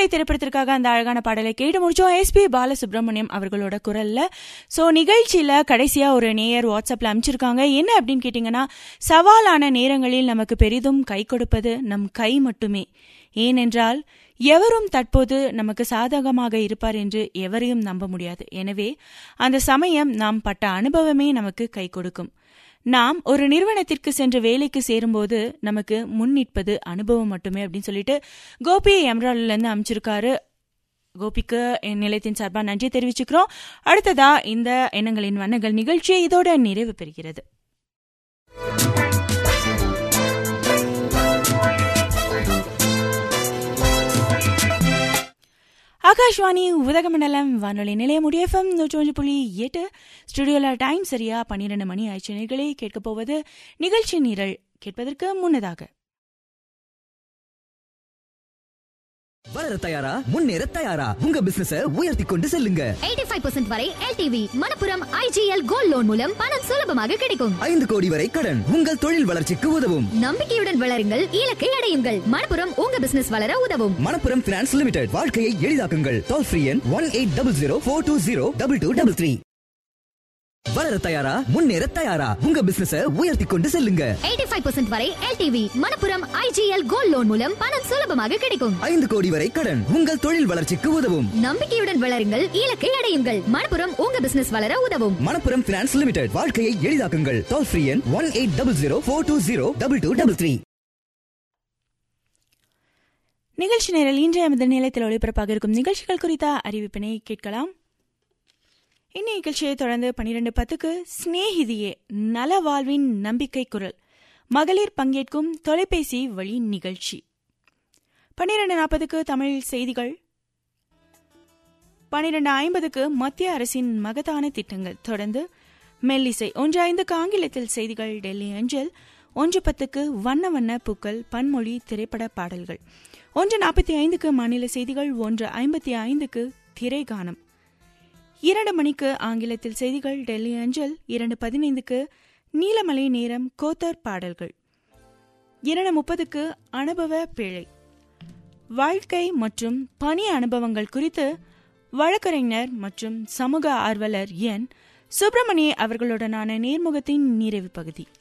விடுதலை திரைப்படத்திற்காக அந்த அழகான பாடலை கேட்டு முடிச்சோம் எஸ்பி பாலசுப்ரமணியம் அவர்களோட குரல்ல ஸோ நிகழ்ச்சியில கடைசியா ஒரு நேயர் வாட்ஸ்அப்ல அமைச்சிருக்காங்க என்ன அப்படின்னு கேட்டீங்கன்னா சவாலான நேரங்களில் நமக்கு பெரிதும் கை கொடுப்பது நம் கை மட்டுமே ஏனென்றால் எவரும் தற்போது நமக்கு சாதகமாக இருப்பார் என்று எவரையும் நம்ப முடியாது எனவே அந்த சமயம் நாம் பட்ட அனுபவமே நமக்கு கை கொடுக்கும் நாம் ஒரு நிறுவனத்திற்கு சென்று வேலைக்கு சேரும்போது நமக்கு முன் நிற்பது அனுபவம் மட்டுமே அப்படின்னு சொல்லிட்டு கோபி எம்ரால்ல இருந்து அமைச்சிருக்காரு கோபிக்கு என் நிலையத்தின் சார்பாக நன்றி தெரிவிச்சுக்கிறோம் அடுத்ததா இந்த எண்ணங்களின் வண்ணங்கள் நிகழ்ச்சி இதோட நிறைவு பெறுகிறது ஆகாஷ்வாணி உதகமண்டலம் வானொலி நிலையம் உடையஃபம் நூற்றி ஒன்று புள்ளி எட்டு ஸ்டுடியோல டைம் சரியா பன்னிரண்டு மணி ஆயிடுச்சு நேர்களே கேட்கப் போவது நிகழ்ச்சி நிரல் கேட்பதற்கு முன்னதாக வளர தயாரா முன்னேற தயாரா உங்க பிசினஸ உயர்த்தி கொண்டு செல்லுங்க 85% வரை LTV Manappuram IGL gold loan மூலம் பணம் சுலபமாக கிடைக்கும் ஐந்து கோடி வரை கடன் உங்கள் தொழில் வளர்ச்சிக்கு உதவும் நம்பிக்கையுடன் வளருங்கள் இலக்கை அடையுங்கள் மணப்புரம் உங்க பிசினஸ் வளர உதவும் மணப்புரம் பினான்ஸ் லிமிடெட் வாழ்க்கையை எளிதாக்குங்கள் டோல் ஃப்ரீ எண் one eight double zero four two zero double two double three வளர தயாரா முன்னேற தயாரா உங்க பிசினஸ உயர்த்தி கொண்டு செல்லுங்க 85% வரை LTV Manappuram IGL gold loan மூலம் பணம் சுலபமாக கிடைக்கும் ஐந்து கோடி வரை கடன் உங்கள் தொழில் வளர்ச்சிக்கு உதவும் நம்பிக்கையுடன் வளருங்கள் இலக்கை அடையுங்கள் மணப்புரம் உங்க பிசினஸ் வளர உதவும் மணப்புரம் பினான்ஸ் லிமிடெட் வாழ்க்கையை எளிதாக்குங்கள் டோல் ஃப்ரீ எண் one eight double zero four two zero double two double three நிகழ்ச்சி நேரில் இன்றைய முதல் நிலையத்தில் ஒளிபரப்பாக இருக்கும் நிகழ்ச்சிகள் குறித்த அறிவிப்பினை கேட்கலாம் இந்நிகழ்ச்சியை தொடர்ந்து பனிரெண்டு பத்துக்கு சிநேகிதியே நல வாழ்வின் நம்பிக்கை குரல் மகளிர் பங்கேற்கும் தொலைபேசி வழி நிகழ்ச்சி பன்னிரண்டு நாற்பதுக்கு தமிழ் செய்திகள் பன்னிரண்டு ஐம்பதுக்கு மத்திய அரசின் மகத்தான திட்டங்கள் தொடர்ந்து மெல்லிசை ஒன்று ஐந்துக்கு ஆங்கிலத்தில் செய்திகள் டெல்லி அஞ்சல் ஒன்று பத்துக்கு வண்ண வண்ண பூக்கள் பன்மொழி திரைப்பட பாடல்கள் ஒன்று நாற்பத்தி ஐந்துக்கு மாநில செய்திகள் ஒன்று ஐம்பத்தி ஐந்துக்கு திரைகானம் இரண்டு மணிக்கு ஆங்கிலத்தில் செய்திகள் டெல்லி அஞ்சல் இரண்டு பதினைந்துக்கு நீலமலை நேரம் கோத்தர் பாடல்கள் இரண்டு முப்பதுக்கு அனுபவ பிழை வாழ்க்கை மற்றும் பணி அனுபவங்கள் குறித்து வழக்கறிஞர் மற்றும் சமூக ஆர்வலர் என் சுப்பிரமணிய அவர்களுடனான நேர்முகத்தின் நிறைவு பகுதி